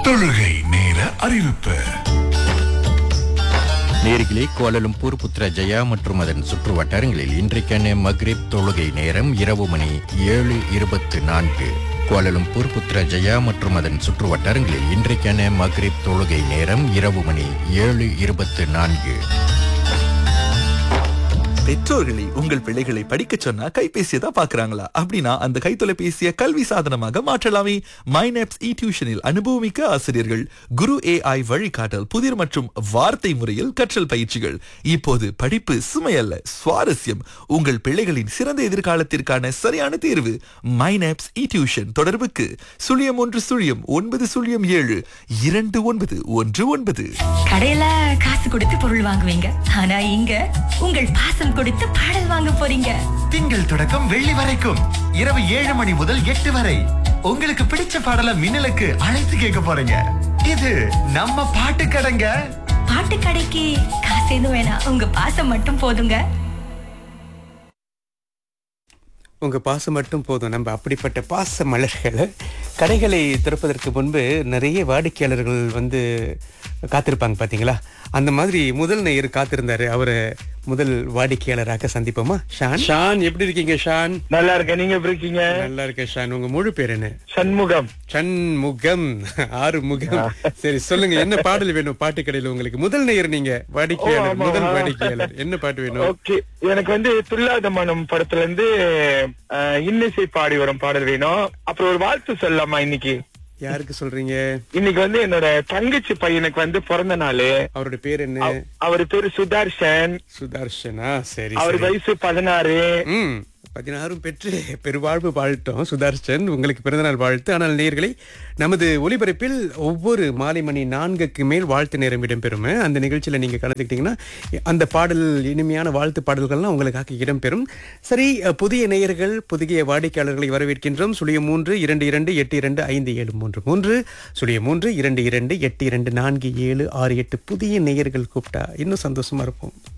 தொழுகை நேர அறிவிப்பு நேர்களே கோலலும்பூர் புத்ரஜயா மற்றும் அதன் சுற்று வட்டாரங்களில் இன்றைக்கான மக்ரிப் தொழுகை நேரம் இரவு மணி ஏழு இருபத்து நான்கு கோலலும்பூர் புத்ரஜயா மற்றும் அதன் சுற்று வட்டாரங்களில் இன்றைக்கான மக்ரிப் தொழுகை நேரம் இரவு மணி ஏழு இருபத்து நான்கு பெற்றோர்களை உங்கள் பிள்ளைகளை படிக்க சொன்னா கைபேசியை தான் பாக்குறாங்களா அப்படின்னா அந்த கைத்தொலைபேசியை கல்வி சாதனமாக மாற்றலாமே மைனப்ஸ் இ டியூஷனில் அனுபவமிக்க ஆசிரியர்கள் குரு ஏஐ வழிகாட்டல் புதிர் மற்றும் வார்த்தை முறையில் கற்றல் பயிற்சிகள் இப்போது படிப்பு சுமையல்ல சுவாரஸ்யம் உங்கள் பிள்ளைகளின் சிறந்த எதிர்காலத்திற்கான சரியான தேர்வு மைனப்ஸ் இ டியூஷன் தொடர்புக்கு சுழியம் ஒன்று சுழியம் ஒன்பது சுழியம் ஏழு இரண்டு ஒன்பது ஒன்று ஒன்பது கடையில காசு கொடுத்து பொருள் வாங்குவீங்க ஆனா இங்க உங்கள் பாசம் கொடுத்து பாடல் வாங்க போறீங்க திங்கள் தொடக்கம் வெள்ளி வரைக்கும் இரவு ஏழு மணி முதல் எட்டு வரை உங்களுக்கு பிடிச்ச பாடல மின்னலுக்கு அழைத்து கேட்க போறீங்க இது நம்ம பாட்டு கடைங்க பாட்டு கடைக்கு காசு எதுவும் வேணாம் உங்க பாசம் மட்டும் போதுங்க உங்க பாசம் மட்டும் போதும் நம்ம அப்படிப்பட்ட பாச மலர்களை கடைகளை திறப்பதற்கு முன்பு நிறைய வாடிக்கையாளர்கள் வந்து காத்திருப்பாங்க பாத்தீங்களா அந்த மாதிரி முதல் நேயர் காத்திருந்தாரு அவரை முதல் வாடிக்கையாளராக சந்திப்போமா ஷான் ஷான் எப்படி இருக்கீங்க ஷான் நல்லா இருக்கேன் நீங்க எப்படி இருக்கீங்க நல்லா இருக்கேன் ஷான் உங்க முழு பேர் என்ன சண்முகம் சண்முகம் ஆறு முகம் சரி சொல்லுங்க என்ன பாடல் வேணும் பாட்டு கடையில உங்களுக்கு முதல் நேயர் நீங்க வாடிக்கையாளர் ஆமா. முதல் வாடிக்கையாளர் என்ன பாட்டு வேணும் ஓகே எனக்கு வந்து துல்லாத மனம் படத்துல இருந்து அஹ், இன்னிசை பாடி வரும் பாடல் வேணும் அப்புறம் ஒரு வாழ்த்து சொல்லலாமா இன்னைக்கு யாருக்கு சொல்றீங்க இன்னைக்கு வந்து என்னோட தங்கச்சி பையனுக்கு வந்து பிறந்த நாள் அவரோட பேர் என்ன அவர் பேரு சுதர்ஷன் சுதர்ஷனா சரி அவர் சரி வயசு பதினாறு ம் பதினாறும் பெற்று பெருவாழ்வு வாழ்த்தோம் சுதர்ஷன் உங்களுக்கு பிறந்தநாள் வாழ்த்து ஆனால் நேர்களை நமது ஒலிபரப்பில் ஒவ்வொரு மாலை மணி நான்குக்கு மேல் வாழ்த்து நேரம் இடம்பெறும் அந்த நிகழ்ச்சியில் நீங்கள் கலந்துக்கிட்டீங்கன்னா அந்த பாடல் இனிமையான வாழ்த்து பாடல்கள்லாம் உங்களுக்காக இடம்பெறும் சரி அஹ், புதிய நேயர்கள் புதிய வாடிக்கையாளர்களை வரவேற்கின்றோம் சுழியம் மூன்று இரண்டு இரண்டு எட்டு இரண்டு ஐந்து ஏழு மூன்று மூன்று சுழியம் மூன்று இரண்டு இரண்டு எட்டு இரண்டு நான்கு ஏழு ஆறு எட்டு புதிய நேயர்கள் கூப்பிட்டா இன்னும் சந்தோஷமா இருப்போம்